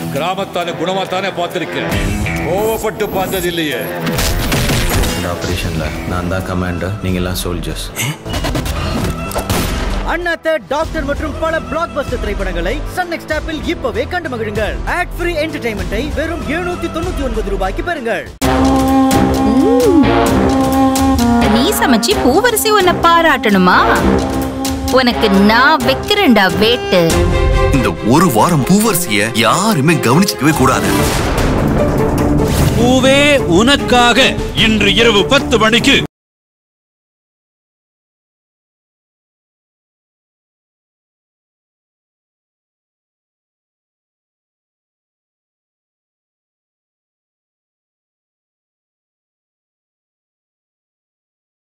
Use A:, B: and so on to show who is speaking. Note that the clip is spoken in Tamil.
A: நான் கிராமத்தானே குணமாத்தானே பார்த்திருக்கேன் கோவப்பட்டு பார்த்தது இல்லையே
B: இந்த ஆபரேஷன்ல நான் தான் கமாண்டர் நீங்க எல்லாம் சோல்ஜர்ஸ்
C: அண்ணாத்த டாக்டர் மற்றும் பல பிளாக் பஸ்டர் திரைப்படங்களை சன் நெக்ஸ்ட் ஆப்பில் இப்பவே கண்டு மகிழுங்கள் ஆட் ஃப்ரீ என்டர்டைன்மெண்ட்டை வெறும் எழுநூத்தி தொண்ணூத்தி ஒன்பது ரூபாய்க்கு பெறுங்கள்
D: நீ சமைச்சு பூவரசி உன்னை பாராட்டணுமா உனக்கு நான் வைக்கிறேன்டா வேட்டு
E: இந்த ஒரு வாரம் பூவரசிய யாருமே கவனிச்சிக்கவே கூடாது
F: பூவே உனக்காக இன்று இரவு பத்து மணிக்கு